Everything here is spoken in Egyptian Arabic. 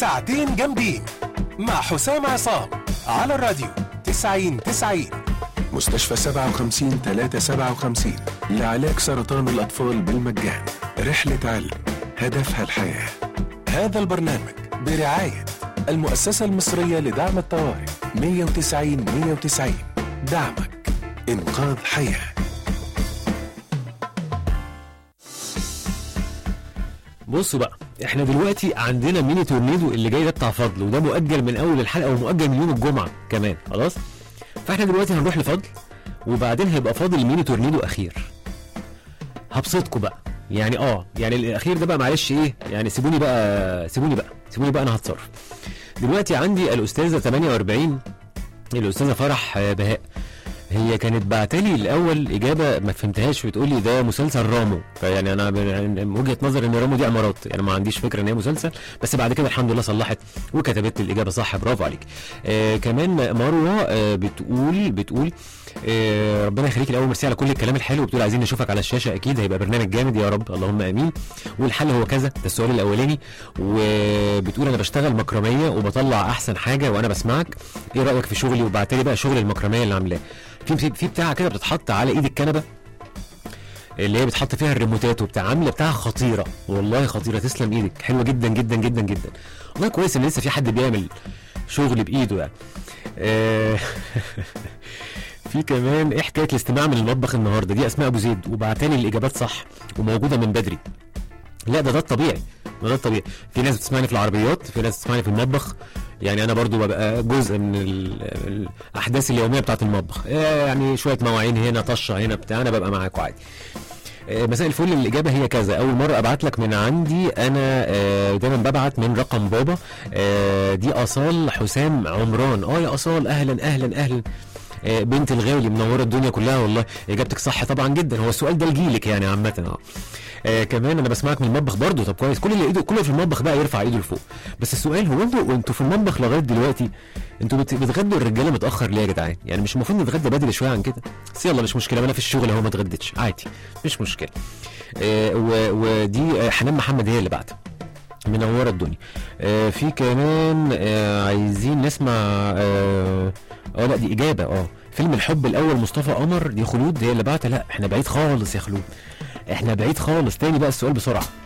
ساعتين جامدين مع حسام عصام على الراديو 90 90 مستشفى 57 357 لعلاج سرطان الأطفال بالمجان رحلة علم هدفها الحياة هذا البرنامج برعاية المؤسسة المصرية لدعم الطوارئ 190 190 دعمك إنقاذ حياه بصوا بقى احنا دلوقتي عندنا ميني تورنيدو اللي جاي ده بتاع فضل وده مؤجل من اول الحلقه ومؤجل من يوم الجمعه كمان خلاص فاحنا دلوقتي هنروح لفضل وبعدين هيبقى فاضل ميني تورنيدو اخير هبسطكم بقى يعني اه يعني الاخير ده بقى معلش ايه يعني سيبوني بقى سيبوني بقى سيبوني بقى انا هتصرف دلوقتي عندي الاستاذه 48 الاستاذه فرح آه، بهاء هي كانت بعتلي الاول اجابه ما فهمتهاش بتقول لي ده مسلسل رامو فيعني انا من وجهه نظري ان رامو دي امارات يعني ما عنديش فكره ان هي مسلسل بس بعد كده الحمد لله صلحت وكتبت لي الاجابه صح برافو عليك آه كمان مروه آه بتقول بتقول آه ربنا يخليك الاول ميرسي على كل الكلام الحلو بتقول عايزين نشوفك على الشاشه اكيد هيبقى برنامج جامد يا رب اللهم امين والحل هو كذا ده السؤال الاولاني وبتقول انا بشتغل مكرميه وبطلع احسن حاجه وانا بسمعك ايه رايك في شغلي وبعتلي بقى شغل المكرميه اللي عاملاه في في في بتاعه كده بتتحط على ايد الكنبه اللي هي بتحط فيها الريموتات وبتاع عامله بتاعها خطيره والله خطيره تسلم ايدك حلوه جدا جدا جدا جدا والله كويس ان لسه في حد بيعمل شغل بايده يعني آه، في كمان ايه حكايه الاستماع من المطبخ النهارده دي اسماء ابو زيد وبعتلي الاجابات صح وموجوده من بدري لا ده ده الطبيعي ده ده الطبيعي في ناس بتسمعني في العربيات في ناس بتسمعني في المطبخ يعني انا برضو ببقى جزء من ال- الاحداث اليوميه بتاعت المطبخ آه، يعني شويه مواعين هنا طشه هنا بتاع انا ببقى معاكم عادي آه، مساء الفل الاجابه هي كذا اول مره ابعت لك من عندي انا آه، دايما ببعت من رقم بابا آه، دي اصال حسام عمران اه يا اصال اهلا اهلا اهلا آه، بنت الغالي منوره الدنيا كلها والله اجابتك صح طبعا جدا هو السؤال ده لجيلك يعني عامه اه آه كمان انا بسمعك من المطبخ برضه طب كويس كل اللي ايده كل اللي في المطبخ بقى يرفع ايده لفوق بس السؤال هو انتوا انتوا في المطبخ لغايه دلوقتي انتوا بت- بتغدوا الرجاله متاخر ليه يا جدعان يعني مش المفروض نتغدى بدري شويه عن كده بس يلا مش مشكله ما انا في الشغل اهو ما اتغديتش عادي مش مشكله آه و- ودي آه، حنان محمد هي اللي بعتها منوره الدنيا آه في كمان آه عايزين نسمع اه آه، لا دي اجابه اه فيلم الحب الاول مصطفى قمر دي خلود هي اللي بعتها لا احنا بعيد خالص يا خلود احنا بعيد خالص تاني بقى السؤال بسرعه